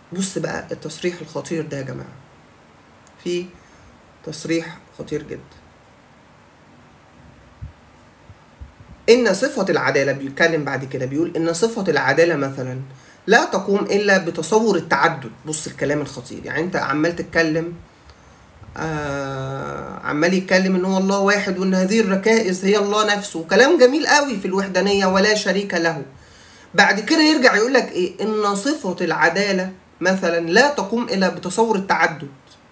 بص بقى التصريح الخطير ده يا جماعة في تصريح خطير جدا إن صفة العدالة بيتكلم بعد كده بيقول إن صفة العدالة مثلا لا تقوم إلا بتصور التعدد بص الكلام الخطير يعني أنت عمال تتكلم آه عمال يتكلم ان هو الله واحد وان هذه الركائز هي الله نفسه كلام جميل قوي في الوحدانيه ولا شريك له بعد كده يرجع يقول لك ايه ان صفه العداله مثلا لا تقوم الا بتصور التعدد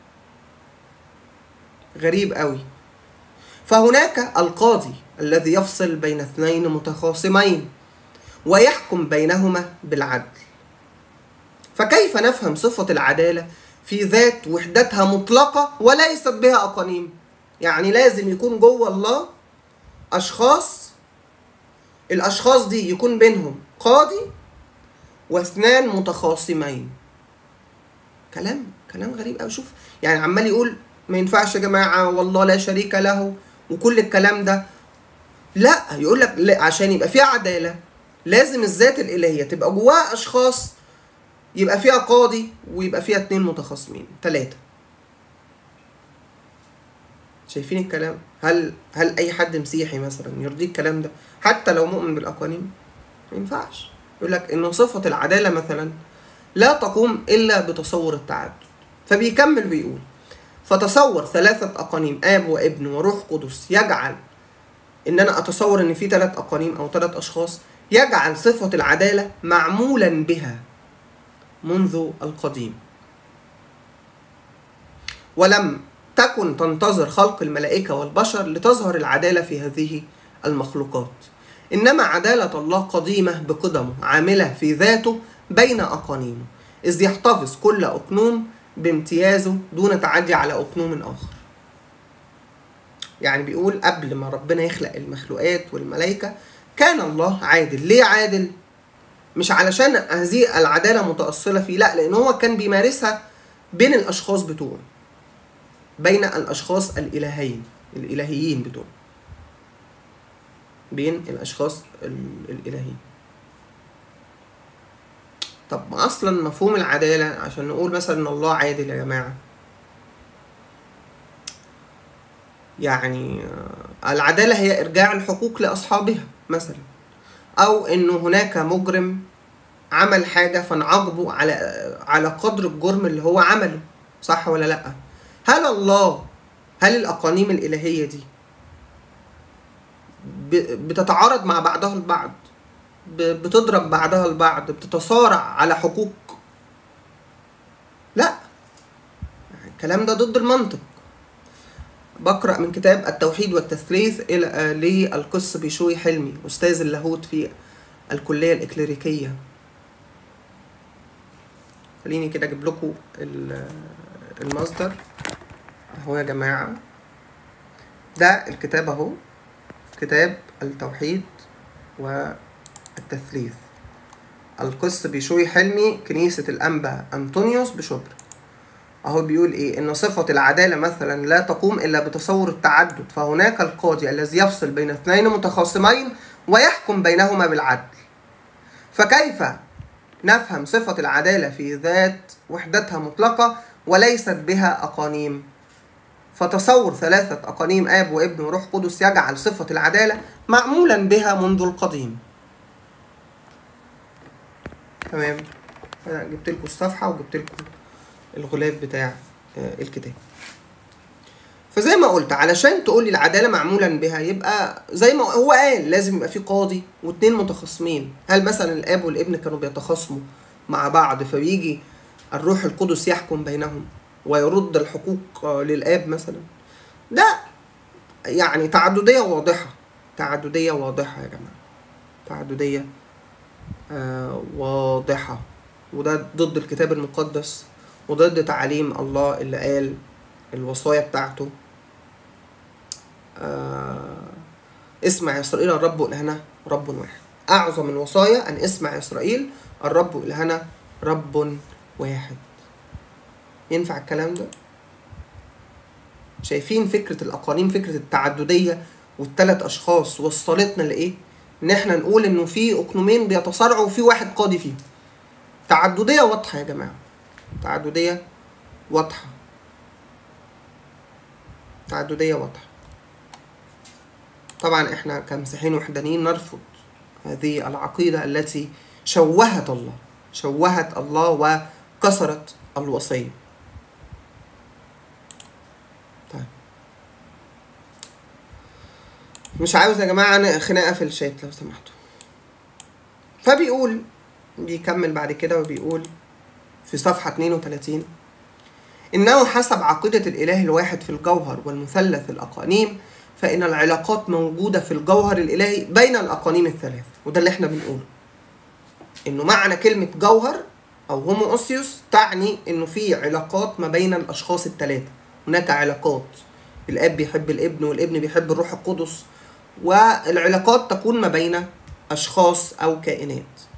غريب قوي فهناك القاضي الذي يفصل بين اثنين متخاصمين ويحكم بينهما بالعدل فكيف نفهم صفه العداله في ذات وحدتها مطلقة وليست بها أقانيم يعني لازم يكون جوه الله أشخاص الأشخاص دي يكون بينهم قاضي واثنان متخاصمين كلام كلام غريب أوي شوف يعني عمال يقول ما ينفعش يا جماعة والله لا شريك له وكل الكلام ده لا يقول لك لا عشان يبقى في عدالة لازم الذات الإلهية تبقى جواها أشخاص يبقى فيها قاضي ويبقى فيها اتنين متخاصمين تلاتة شايفين الكلام هل هل اي حد مسيحي مثلا يرضيه الكلام ده حتى لو مؤمن بالاقانيم ما ينفعش يقول لك ان صفه العداله مثلا لا تقوم الا بتصور التعدد فبيكمل بيقول فتصور ثلاثة أقانيم آب وابن وروح قدس يجعل إن أنا أتصور إن في ثلاث أقانيم أو ثلاث أشخاص يجعل صفة العدالة معمولا بها منذ القديم ولم تكن تنتظر خلق الملائكة والبشر لتظهر العدالة في هذه المخلوقات إنما عدالة الله قديمة بقدمه عاملة في ذاته بين أقانيمه إذ يحتفظ كل أقنوم بامتيازه دون تعدي على أقنوم آخر يعني بيقول قبل ما ربنا يخلق المخلوقات والملائكة كان الله عادل ليه عادل؟ مش علشان هذه العدالة متأصلة فيه لا لأن هو كان بيمارسها بين الأشخاص بتوعه بين الأشخاص الإلهيين الإلهيين بتوعه بين الأشخاص الإلهيين طب ما أصلا مفهوم العدالة عشان نقول مثلا إن الله عادل يا جماعة يعني العدالة هي إرجاع الحقوق لأصحابها مثلا أو إنه هناك مجرم عمل حاجة فنعاقبه على على قدر الجرم اللي هو عمله صح ولا لأ؟ هل الله هل الأقانيم الإلهية دي بتتعارض مع بعضها البعض بتضرب بعضها البعض بتتصارع على حقوق لا الكلام ده ضد المنطق بقرأ من كتاب التوحيد والتثليث إلى للقس بيشوي حلمي أستاذ اللاهوت في الكلية الإكليريكية خليني كده أجيب لكم المصدر اهو يا جماعة ده الكتاب اهو كتاب التوحيد والتثليث القس بيشوي حلمي كنيسة الأنبا أنطونيوس بشبر أهو بيقول إيه إن صفة العدالة مثلا لا تقوم إلا بتصور التعدد فهناك القاضي الذي يفصل بين اثنين متخاصمين ويحكم بينهما بالعدل فكيف نفهم صفة العدالة في ذات وحدتها مطلقة وليست بها أقانيم فتصور ثلاثة أقانيم آب وابن وروح قدس يجعل صفة العدالة معمولا بها منذ القديم تمام أنا جبت لكم الصفحة وجبت لكم الغلاف بتاع الكتاب فزي ما قلت علشان تقولي العدالة معمولا بها يبقى زي ما هو قال لازم يبقى في قاضي واتنين متخاصمين هل مثلا الاب والابن كانوا بيتخاصموا مع بعض فبيجي الروح القدس يحكم بينهم ويرد الحقوق للاب مثلا ده يعني تعددية واضحة تعددية واضحة يا جماعة تعددية آه واضحة وده ضد الكتاب المقدس وضد تعاليم الله اللي قال الوصايا بتاعته آه اسمع يا إسرائيل الرب إلهنا رب واحد أعظم الوصايا أن اسمع يا إسرائيل الرب إلهنا رب واحد ينفع الكلام ده شايفين فكرة الأقانيم فكرة التعددية والتلات أشخاص وصلتنا لإيه؟ إن إحنا نقول إنه في أقنومين بيتصارعوا وفي واحد قاضي فيهم تعددية واضحة يا جماعة تعددية واضحة تعددية واضحة طبعا احنا كمسيحيين وحدانيين نرفض هذه العقيدة التي شوهت الله شوهت الله وكسرت الوصية طيب مش عاوز يا جماعة خناقة في الشات لو سمحتوا فبيقول بيكمل بعد كده وبيقول في صفحة 32 إنه حسب عقيدة الإله الواحد في الجوهر والمثلث الأقانيم فإن العلاقات موجودة في الجوهر الإلهي بين الأقانيم الثلاث وده اللي احنا بنقوله إنه معنى كلمة جوهر أو هومو أوسيوس تعني إنه في علاقات ما بين الأشخاص الثلاثة هناك علاقات الأب بيحب الابن والابن بيحب الروح القدس والعلاقات تكون ما بين أشخاص أو كائنات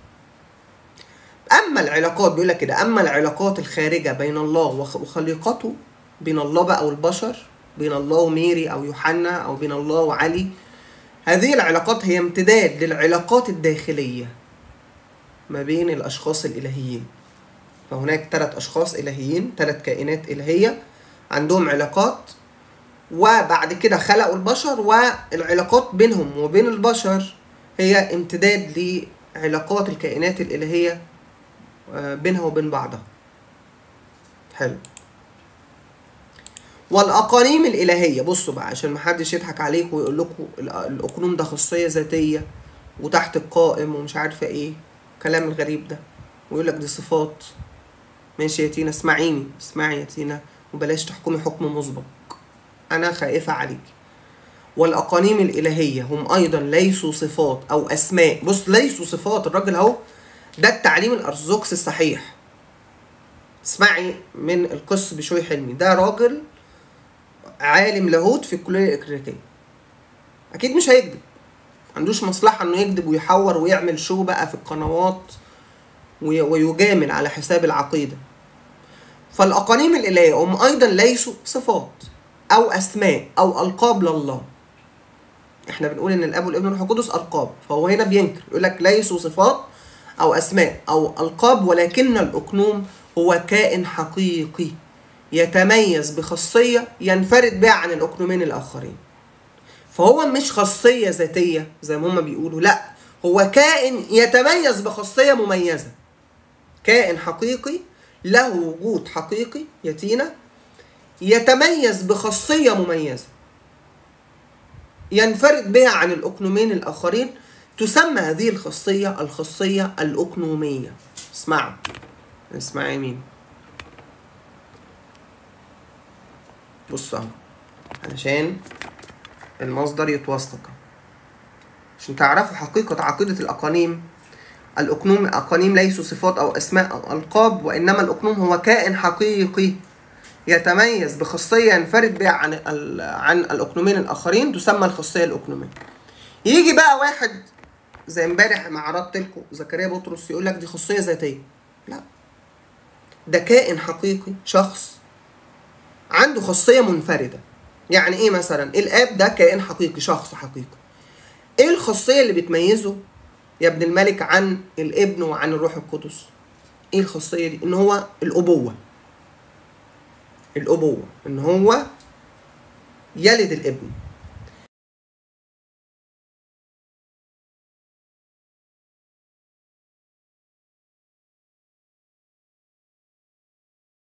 اما العلاقات بيقول لك كده اما العلاقات الخارجه بين الله وخليقته بين الله بقى والبشر بين الله وميري او يوحنا او بين الله وعلي هذه العلاقات هي امتداد للعلاقات الداخليه ما بين الاشخاص الالهيين فهناك ثلاث اشخاص الهيين ثلاث كائنات الهيه عندهم علاقات وبعد كده خلقوا البشر والعلاقات بينهم وبين البشر هي امتداد لعلاقات الكائنات الالهيه بينها وبين بعضها حلو والاقانيم الالهيه بصوا بقى عشان محدش يضحك عليكم ويقول لكم الاقنوم ده خاصيه ذاتيه وتحت القائم ومش عارفه ايه الكلام الغريب ده ويقول لك دي صفات ماشي يا تينا اسمعيني اسمعي يا تينا وبلاش تحكمي حكم مسبق انا خائفه عليكي والاقانيم الالهيه هم ايضا ليسوا صفات او اسماء بص ليسوا صفات الراجل اهو ده التعليم الارثوذكسي الصحيح اسمعي من القس بشوي حلمي ده راجل عالم لاهوت في الكليه الامريكيه اكيد مش هيكذب عندوش مصلحه انه يكذب ويحور ويعمل شو بقى في القنوات ويجامل على حساب العقيده فالاقانيم الالهيه هم ايضا ليسوا صفات او اسماء او القاب لله احنا بنقول ان الاب والابن والروح القدس القاب فهو هنا بينكر يقول لك ليسوا صفات أو أسماء أو ألقاب ولكن الأقنوم هو كائن حقيقي يتميز بخاصية ينفرد بها عن الأقنومين الآخرين فهو مش خاصية ذاتية زي ما هما بيقولوا لا هو كائن يتميز بخاصية مميزة كائن حقيقي له وجود حقيقي يتينا يتميز بخاصية مميزة ينفرد بها عن الأقنومين الآخرين تسمى هذه الخاصية الخاصية الأقنومية اسمعوا اسمع يمين بص اهو علشان المصدر يتوثق عشان تعرفوا حقيقة عقيدة الأقانيم الأقنوم الأقانيم ليسوا صفات أو أسماء أو ألقاب وإنما الأقنوم هو كائن حقيقي يتميز بخاصية ينفرد بها عن عن الأقنومين الآخرين تسمى الخاصية الأقنومية. يجي بقى واحد زي امبارح ما عرضت لكم زكريا بطرس يقول لك دي خاصيه ذاتيه لا ده كائن حقيقي شخص عنده خاصيه منفرده يعني ايه مثلا الاب ده كائن حقيقي شخص حقيقي ايه الخاصيه اللي بتميزه يا ابن الملك عن الابن وعن الروح القدس ايه الخاصيه دي ان هو الابوه الابوه ان هو يلد الابن